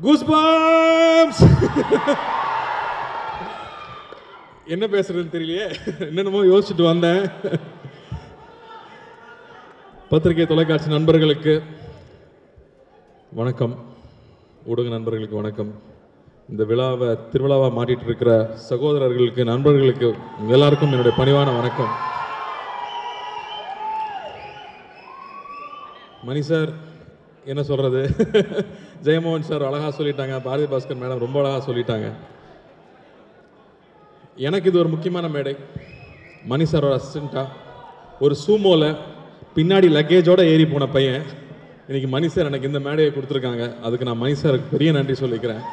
கூஸ்பாம்ஸ் என்ன பேசுறதுன்னு தெரியலையே என்னென்னமோ யோசிச்சுட்டு வந்தேன் பத்திரிகை தொலைக்காட்சி நண்பர்களுக்கு வணக்கம் ஊடக நண்பர்களுக்கு வணக்கம் இந்த விழாவை திருவிழாவா மாட்டிட்டு இருக்கிற சகோதரர்களுக்கு நண்பர்களுக்கு உங்க எல்லாருக்கும் என்னுடைய பணிவான வணக்கம் மணி சார் என்ன சொல்றது ஜெயமோகன் சார் அழகா சொல்லிட்டாங்க பாரதி பாஸ்கர் மேடம் ரொம்ப அழகா சொல்லிட்டாங்க எனக்கு இது ஒரு முக்கியமான மேடை மணி சாரோட அசிஸ்டண்ட்டா ஒரு சூமோல பின்னாடி லக்கேஜோட ஏறி போன பையன் இன்னைக்கு மணி சார் எனக்கு இந்த மேடையை கொடுத்துருக்காங்க அதுக்கு நான் மணி சாருக்கு பெரிய நன்றி சொல்லிக்கிறேன்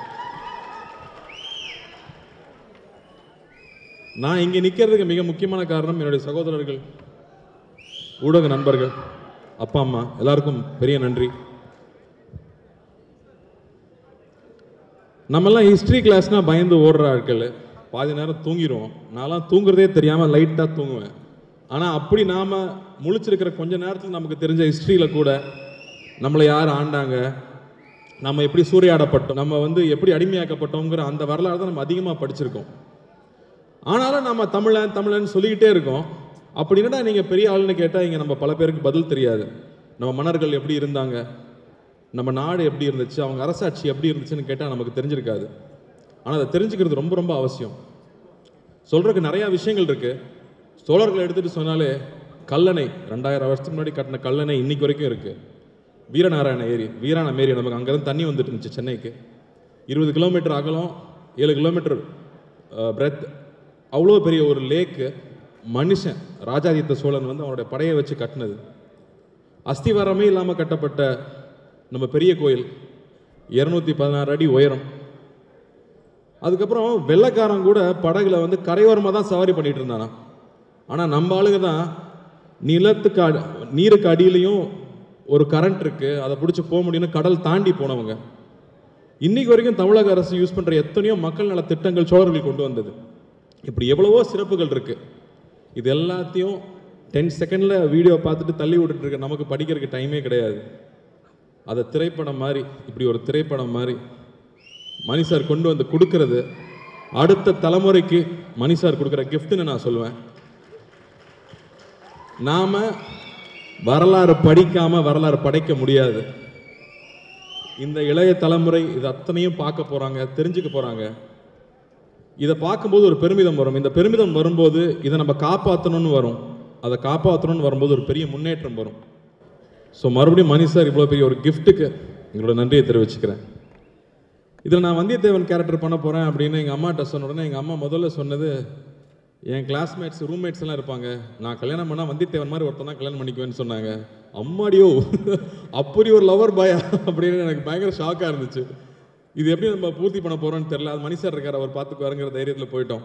நான் இங்கே நிற்கிறதுக்கு மிக முக்கியமான காரணம் என்னுடைய சகோதரர்கள் ஊடக நண்பர்கள் அப்பா அம்மா எல்லாருக்கும் பெரிய நன்றி நம்மெல்லாம் ஹிஸ்ட்ரி கிளாஸ்னா பயந்து ஓடுற ஆட்கள் பாதி நேரம் தூங்கிடுவோம் நான்லாம் தூங்குறதே தெரியாமல் லைட்டாக தூங்குவேன் ஆனால் அப்படி நாம் முழிச்சிருக்கிற கொஞ்ச நேரத்தில் நமக்கு தெரிஞ்ச ஹிஸ்ட்ரியில் கூட நம்மளை யார் ஆண்டாங்க நம்ம எப்படி சூறையாடப்பட்டோம் நம்ம வந்து எப்படி அடிமையாக்கப்பட்டோங்கிற அந்த வரலாறு தான் நம்ம அதிகமாக படிச்சிருக்கோம் ஆனாலும் நம்ம தமிழன் தமிழன் சொல்லிக்கிட்டே இருக்கோம் அப்படி என்னடா நீங்கள் பெரிய ஆளுன்னு கேட்டால் இங்கே நம்ம பல பேருக்கு பதில் தெரியாது நம்ம மன்னர்கள் எப்படி இருந்தாங்க நம்ம நாடு எப்படி இருந்துச்சு அவங்க அரசாட்சி எப்படி இருந்துச்சுன்னு கேட்டால் நமக்கு தெரிஞ்சிருக்காது ஆனால் அதை தெரிஞ்சுக்கிறது ரொம்ப ரொம்ப அவசியம் சொல்கிறதுக்கு நிறையா விஷயங்கள் இருக்குது சோழர்களை எடுத்துகிட்டு சொன்னாலே கல்லணை ரெண்டாயிரம் வருஷத்துக்கு முன்னாடி கட்டின கல்லணை இன்னைக்கு வரைக்கும் இருக்குது வீரநாராயண ஏரி வீராண ஏரி நமக்கு அங்கேருந்து தண்ணி வந்துட்டு இருந்துச்சு சென்னைக்கு இருபது கிலோமீட்டர் அகலம் ஏழு கிலோமீட்டர் பிரெத் அவ்வளோ பெரிய ஒரு லேக்கு மனுஷன் ராஜாதித்த சோழன் வந்து அவனுடைய படையை வச்சு கட்டினது அஸ்திவாரமே இல்லாமல் கட்டப்பட்ட நம்ம பெரிய கோயில் இரநூத்தி பதினாறு அடி உயரம் அதுக்கப்புறம் வெள்ளைக்காரன் கூட படகுல வந்து கரையோரமாக தான் சவாரி பண்ணிட்டு இருந்தானா ஆனால் நம்ம ஆளுங்க தான் நிலத்துக்கு அடி நீருக்கு அடியிலையும் ஒரு கரண்ட் இருக்கு அதை பிடிச்சி போக முடியும்னு கடல் தாண்டி போனவங்க இன்னைக்கு வரைக்கும் தமிழக அரசு யூஸ் பண்ற எத்தனையோ மக்கள் நல திட்டங்கள் சோழர்கள் கொண்டு வந்தது இப்படி எவ்வளவோ சிறப்புகள் இருக்கு இது எல்லாத்தையும் டென் செகண்ட்ல வீடியோ பார்த்துட்டு தள்ளி விட்டுட்டு இருக்க நமக்கு படிக்கிறதுக்கு டைமே கிடையாது அதை திரைப்படம் மாதிரி இப்படி ஒரு திரைப்படம் மாதிரி மணி சார் கொண்டு வந்து கொடுக்கறது அடுத்த தலைமுறைக்கு மணி சார் கொடுக்குற கிஃப்ட்னு நான் சொல்லுவேன் நாம வரலாறு படிக்காம வரலாறு படைக்க முடியாது இந்த இளைய தலைமுறை இது அத்தனையும் பார்க்க போறாங்க தெரிஞ்சுக்க போறாங்க இதை பார்க்கும்போது ஒரு பெருமிதம் வரும் இந்த பெருமிதம் வரும்போது இதை நம்ம காப்பாற்றணும்னு வரும் அதை காப்பாற்றணும்னு வரும்போது ஒரு பெரிய முன்னேற்றம் வரும் ஸோ மறுபடியும் மணி சார் இவ்வளோ பெரிய ஒரு கிஃப்ட்டுக்கு எங்களோட நன்றியை தெரிவிச்சுக்கிறேன் இதில் நான் வந்தியத்தேவன் கேரக்டர் பண்ண போகிறேன் அப்படின்னு எங்கள் அம்மாட்ட சொன்ன உடனே எங்கள் அம்மா முதல்ல சொன்னது என் கிளாஸ்மேட்ஸ் ரூம்மேட்ஸ் எல்லாம் இருப்பாங்க நான் கல்யாணம் பண்ணால் வந்தியத்தேவன் மாதிரி ஒருத்தன் தான் கல்யாணம் பண்ணிக்குவேன்னு சொன்னாங்க அம்மாடியோ அப்படி ஒரு லவர் பாயா அப்படின்னு எனக்கு பயங்கர ஷாக்காக இருந்துச்சு இது எப்படி நம்ம பூர்த்தி பண்ண போகிறோம்னு தெரியல அது மணி சார் இருக்கார் அவர் பார்த்துக்குவாருங்கிற தைரியத்தில் போயிட்டோம்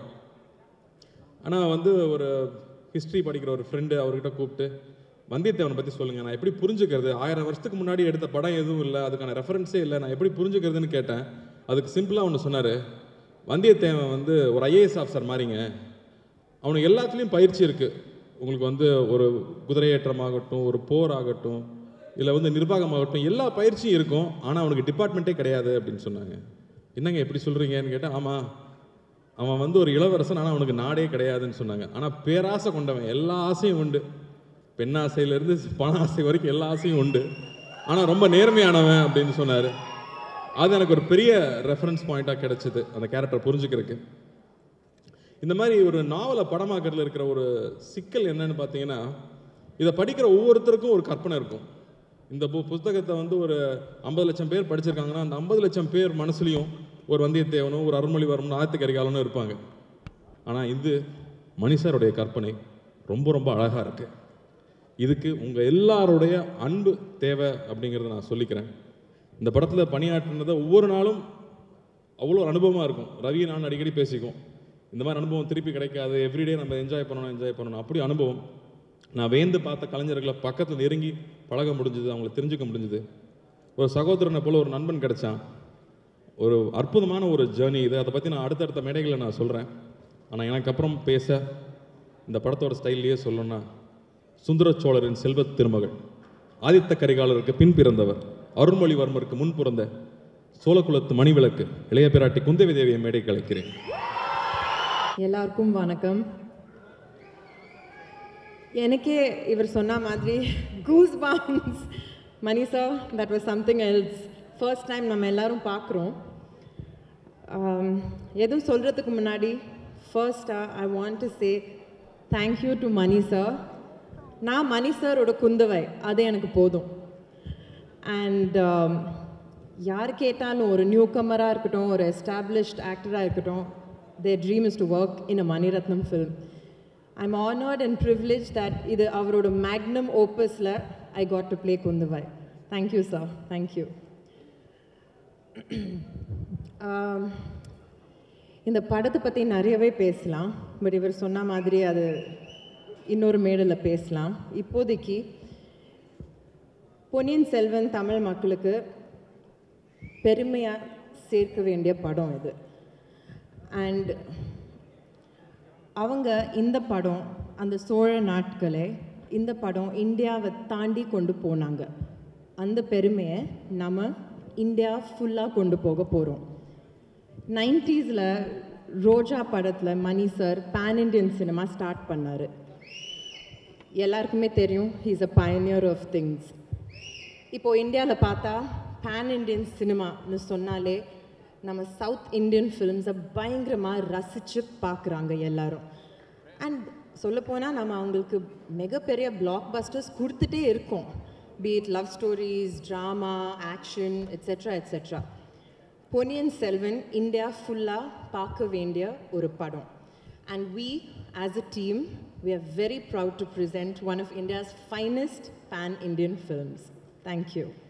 ஆனால் வந்து ஒரு ஹிஸ்ட்ரி படிக்கிற ஒரு ஃப்ரெண்டு அவர்கிட்ட கூப்பிட்டு வந்தியத்தேவனை பற்றி சொல்லுங்கள் நான் எப்படி புரிஞ்சுக்கிறது ஆயிரம் வருஷத்துக்கு முன்னாடி எடுத்த படம் எதுவும் இல்லை அதுக்கான ரெஃபரன்ஸே இல்லை நான் எப்படி புரிஞ்சுக்கிறதுன்னு கேட்டேன் அதுக்கு சிம்பிளாக ஒன்று சொன்னார் வந்தியத்தேவன் வந்து ஒரு ஐஏஎஸ் ஆஃபீஸர் மாதிரிங்க அவனுக்கு எல்லாத்துலேயும் பயிற்சி இருக்குது உங்களுக்கு வந்து ஒரு குதிரையேற்றமாகட்டும் ஒரு போர் ஆகட்டும் இல்லை வந்து நிர்வாகமாகட்டும் எல்லா பயிற்சியும் இருக்கும் ஆனால் அவனுக்கு டிபார்ட்மெண்ட்டே கிடையாது அப்படின்னு சொன்னாங்க என்னங்க எப்படி சொல்கிறீங்கன்னு கேட்டேன் ஆமாம் அவன் வந்து ஒரு இளவரசன் ஆனால் அவனுக்கு நாடே கிடையாதுன்னு சொன்னாங்க ஆனால் பேராசை கொண்டவன் எல்லா ஆசையும் உண்டு பெண்ணாசையிலேருந்து பண ஆசை வரைக்கும் எல்லா ஆசையும் உண்டு ஆனால் ரொம்ப நேர்மையானவன் அப்படின்னு சொன்னார் அது எனக்கு ஒரு பெரிய ரெஃபரன்ஸ் பாயிண்ட்டாக கிடைச்சிது அந்த கேரக்டர் புரிஞ்சுக்கிறதுக்கு இந்த மாதிரி ஒரு நாவலை படமாக்கிறதுல இருக்கிற ஒரு சிக்கல் என்னன்னு பார்த்தீங்கன்னா இதை படிக்கிற ஒவ்வொருத்தருக்கும் ஒரு கற்பனை இருக்கும் இந்த பு புத்தகத்தை வந்து ஒரு ஐம்பது லட்சம் பேர் படிச்சிருக்காங்கன்னா அந்த ஐம்பது லட்சம் பேர் மனசுலையும் ஒரு வந்தியத்தேவனும் ஒரு அருள்மொழிவர்மனும் ஆயத்த கரிகாலனும் இருப்பாங்க ஆனால் இது மனுஷருடைய கற்பனை ரொம்ப ரொம்ப அழகாக இருக்கு இதுக்கு உங்கள் எல்லாருடைய அன்பு தேவை அப்படிங்கிறத நான் சொல்லிக்கிறேன் இந்த படத்தில் பணியாற்றினதை ஒவ்வொரு நாளும் அவ்வளோ ஒரு அனுபவமாக இருக்கும் ரவி நான் அடிக்கடி பேசிக்குவோம் இந்த மாதிரி அனுபவம் திருப்பி கிடைக்காது எவ்ரிடே நம்ம என்ஜாய் பண்ணணும் என்ஜாய் பண்ணணும் அப்படி அனுபவம் நான் வேந்து பார்த்த கலைஞர்களை பக்கத்தில் நெருங்கி பழக முடிஞ்சுது அவங்கள தெரிஞ்சுக்க முடிஞ்சுது ஒரு சகோதரனை போல ஒரு நண்பன் கிடைச்சான் ஒரு அற்புதமான ஒரு ஜேர்னி இது அதை பற்றி நான் அடுத்தடுத்த மேடைகளில் நான் சொல்கிறேன் ஆனால் எனக்கு அப்புறம் பேச இந்த படத்தோட ஸ்டைல்லையே சொல்லணும்னா சுந்தர சோழரின் செல்வத் திருமகள் ஆதித்த கரிகாலருக்கு பின் பிறந்தவர் அருண்மொழிவர்மருக்கு முன் பிறந்த சோழகுலத்து மணிவிளக்கு இளைய பிராட்டி குந்தவி தேவியை மேடைக்கு அழைக்கிறேன் எல்லாருக்கும் வணக்கம் எனக்கே இவர் சொன்ன மாதிரி goose bumps Mani sir that was something else first time நம்ம எல்லாரும் பார்க்குறோம் எதுவும் சொல்கிறதுக்கு முன்னாடி ஃபர்ஸ்டாக I want to say thank you to Mani sir நான் மணி சாரோட குந்தவை அது எனக்கு போதும் அண்ட் யார் கேட்டாலும் ஒரு நியூ கம்மராக இருக்கட்டும் ஒரு எஸ்டாப்ளிஷ்ட் ஆக்டராக இருக்கட்டும் their dream is to work in a Mani Ratnam film I'm honoured and privilege that இது அவரோட மேக்னம் ஓப்பஸில் I got to play Kundavai thank you sir thank you இந்த படத்தை பற்றி நிறையவே பேசலாம் பட் இவர் சொன்ன மாதிரி அது இன்னொரு மேடையில் பேசலாம் இப்போதைக்கு பொன்னியின் செல்வன் தமிழ் மக்களுக்கு பெருமையாக சேர்க்க வேண்டிய படம் இது அண்ட் அவங்க இந்த படம் அந்த சோழ நாட்களை இந்த படம் இந்தியாவை தாண்டி கொண்டு போனாங்க அந்த பெருமையை நம்ம இந்தியா ஃபுல்லாக கொண்டு போக போகிறோம் நைன்டீஸில் ரோஜா படத்தில் Mani sir pan Indian cinema start பண்ணார் எல்லாருக்குமே தெரியும் he's a pioneer of things இப்போது இந்தியாவில் பார்த்தா பேன் இண்டியன் சினிமான்னு சொன்னாலே நம்ம சவுத் இந்தியன் ஃபிலிம்ஸை பயங்கரமாக ரசித்து பார்க்குறாங்க எல்லாரும் அண்ட் சொல்லப்போனால் நம்ம அவங்களுக்கு மிகப்பெரிய பிளாக் பஸ்டர்ஸ் கொடுத்துட்டே இருக்கோம் be it love stories drama action etcetera etcetera Ponniyin Selvan India ஃபுல்லாக பார்க்க வேண்டிய ஒரு படம் and we as a team we are very proud to present one of india's finest pan indian films thank you